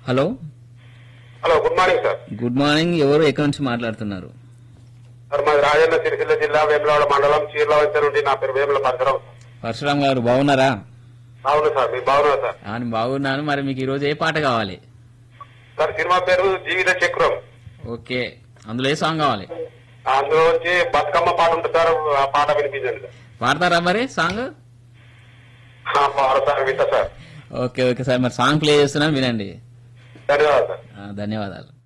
hello hello good morning sir good morning ఎవరు ఎక్కడి నుంచి మాట్లాడుతున్నారు సార్ మాది రాజన్న సిరిసిల్ల జిల్లా వేములవాడ మండలం చీర్ల వంచ నుండి నా పేరు వేముల పరశురాం పరశురామ్ గారు బాగున్నారా అవును సార్ మీరు బాగున్నారు సార్ ఆ, నేను బాగున్నాను మరి మీకు ఈరోజు ఏ పాట కావాలి సార్ సినిమా పేరు జీవిత చక్రం ఓకే అందులో ఏ సాంగ్ కావాలి అందులో వచ్చి బతుకమ్మ పాట ఉంటుంది సార్ ఆ పాట వినిపించండి సార్ పాడతారా మరి సాంగ్ ఆ పాట సార్ వింటా సార్ ఓకే ఓకే సార్ మరి సాంగ్ ప్లే చేస్తున్నాను వినండి ధన్యవాదాలు సార్ ఆ, ధన్యవాదాలు